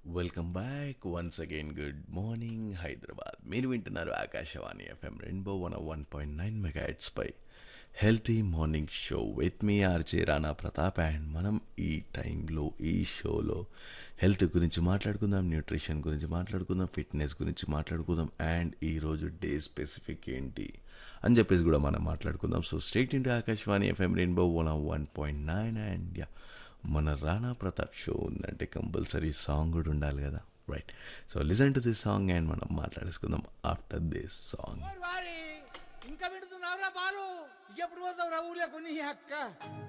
welcome back once again good morning Hyderabad మీరు వింటున్నారు Akashvani FM Rainbow one one point nine mega పై healthy morning show with మీ RJ Rana Pratap and మనం ఈ టైంలో ఈ షోలో హెల్త్ గురించి మాట్లాడుకుందాం న్యూట్రిషన్ గురించి మాట్లాడుకుందాం ఫిట్నెస్ గురించి మాట్లాడుకుందాం అండ్ ఈరోజు డే స్పెసిఫిక్ ఏంటి అని చెప్పేసి కూడా మనం మాట్లాడుకుందాం so stay tuned to Akashvani FM Rainbow one one point nine and yeah మన రాణా ప్రతాప్ షో ఉందంటే కంపల్సరీ సాంగ్ కూడా ఉండాలి కదా right so listen to this song and మనం మాట్లాడేసుకుందాం ఆఫ్టర్ దిస్ సాంగ్ ఓరి వారి ఇంకా పెడుతున్నావురా బాలు ఎప్పుడు పోతావు రా ఊళ్ళో కొన్ని అక్క